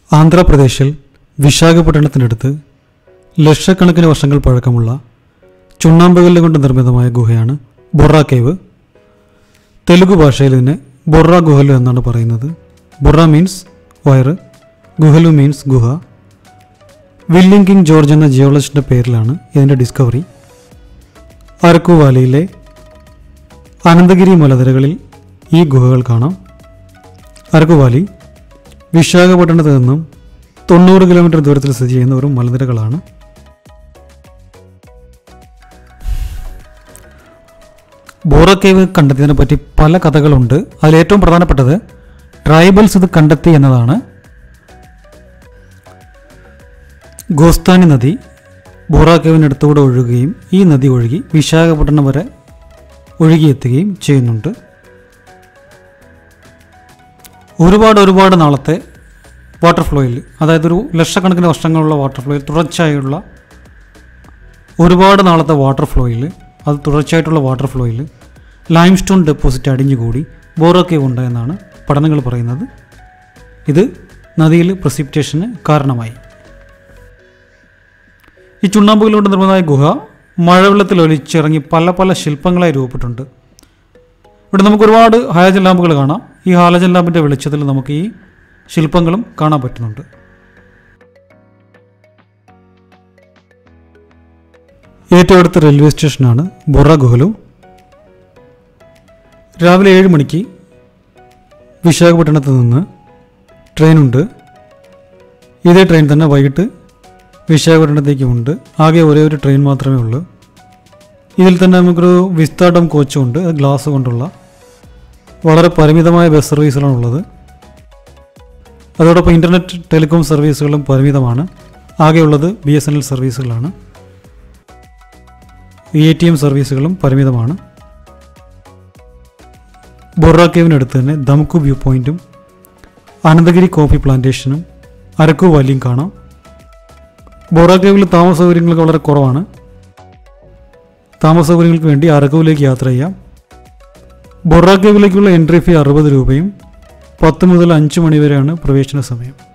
ആന്ധ്രാപ്രദേശിൽ വിശാഖപട്ടണത്തിനടുത്ത് ലക്ഷക്കണക്കിന് വർഷങ്ങൾ പഴക്കമുള്ള ചുണ്ണാമ്പുകല്ല് കൊണ്ട് നിർമ്മിതമായ ഗുഹയാണ് ബൊറ കേവ് തെലുഗു ഭാഷയിൽ ഇതിനെ ബൊറ ഗുഹലു എന്നാണ് പറയുന്നത് ബൊറ മീൻസ് വയറ് ഗുഹലു മീൻസ് ഗുഹ വില്യം കിങ് ജോർജ് എന്ന ജിയോളജിസ്റ്റിൻ്റെ പേരിലാണ് ഇതിൻ്റെ ഡിസ്കവറി അരക്കു വാലിയിലെ അനന്തഗിരി മലനിരകളിൽ ഈ ഗുഹകൾ കാണാം അരക്കു വാലി വിശാഖപട്ടണത്ത് നിന്നും തൊണ്ണൂറ് കിലോമീറ്റർ ദൂരത്തിൽ സ്ഥിതി ചെയ്യുന്ന ഒരു മലനിരകളാണ് ബോറ കേവ് കണ്ടെത്തിയതിനെ പറ്റി പല കഥകളുണ്ട് അതിലേറ്റവും പ്രധാനപ്പെട്ടത് ട്രൈബൽസ് ഇത് കണ്ടെത്തി എന്നതാണ് ഗോസ്താനി നദി ബോറ കേവിനടുത്തൂടെ ഒഴുകുകയും ഈ നദി ഒഴുകി വിശാഖപട്ടണം വരെ ഒഴുകിയെത്തുകയും ചെയ്യുന്നുണ്ട് ഒരുപാട് ഒരുപാട് നാളത്തെ വാട്ടർ ഫ്ലോയിൽ അതായത് ഒരു ലക്ഷക്കണക്കിന് വർഷങ്ങളുള്ള വാട്ടർ ഫ്ലോയിൽ തുടർച്ചയായുള്ള ഒരുപാട് നാളത്തെ വാട്ടർ ഫ്ലോയിൽ അത് തുടർച്ചയായിട്ടുള്ള വാട്ടർ ഫ്ലോയിൽ ലൈം സ്റ്റോൺ ഡെപ്പോസിറ്റ് അടിഞ്ഞുകൂടി ബോറോക്കേവ് ഉണ്ടായെന്നാണ് പഠനങ്ങൾ പറയുന്നത് ഇത് നദിയിൽ പ്രസിപ്പിറ്റേഷന് കാരണമായി ഈ ചുണ്ണാമ്പുകളുകൊണ്ട് നിർമ്മിതമായ ഗുഹ മഴവെള്ളത്തിൽ ഒലിച്ചിറങ്ങി പല പല ശില്പങ്ങളായി രൂപപ്പെട്ടിട്ടുണ്ട് ഇവിടെ നമുക്ക് ഒരുപാട് ഹാലജൻ ലാമ്പുകൾ കാണാം ഈ ഹാലജൻ ലാമ്പിൻ്റെ വെളിച്ചത്തിൽ നമുക്ക് ഈ ശില്പങ്ങളും കാണാൻ പറ്റുന്നുണ്ട് ഏറ്റവും അടുത്ത റെയിൽവേ സ്റ്റേഷനാണ് ബൊറ ഗുഹലു രാവിലെ ഏഴ് മണിക്ക് വിശാഖപട്ടണത്ത് നിന്ന് ട്രെയിനുണ്ട് ഇതേ ട്രെയിൻ തന്നെ വൈകിട്ട് വിശാഖപട്ടണത്തേക്കുമുണ്ട് ആകെ ഒരേ ഒരു ട്രെയിൻ മാത്രമേ ഉള്ളൂ ഇതിൽ തന്നെ നമുക്കൊരു വിസ്താഡം കോച്ചും ഉണ്ട് അത് ഗ്ലാസ് കൊണ്ടുള്ള വളരെ പരിമിതമായ ബസ് സർവീസുകളാണ് ഉള്ളത് അതോടൊപ്പം ഇൻ്റർനെറ്റ് ടെലികോം സർവീസുകളും പരിമിതമാണ് ആകെയുള്ളത് ബി എസ് എൻ എൽ സർവീസുകളാണ് എ ടി എം സർവീസുകളും പരിമിതമാണ് ബൊറ കേവിനടുത്ത് തന്നെ ദംകു വ്യൂ പോയിന്റും അനന്തഗിരി കോഫി പ്ലാന്റേഷനും അരക്കു വാലിയും കാണാം ബൊറ കേവിൽ താമസ സൗകര്യങ്ങൾക്ക് വളരെ കുറവാണ് താമസ സൗകര്യങ്ങൾക്ക് വേണ്ടി അരക്കുവിലേക്ക് യാത്ര ചെയ്യാം ബൊറ കേവിലേക്കുള്ള എൻട്രി ഫീ അറുപത് രൂപയും പത്ത് മുതൽ അഞ്ച് മണി വരെയാണ് പ്രവേശന സമയം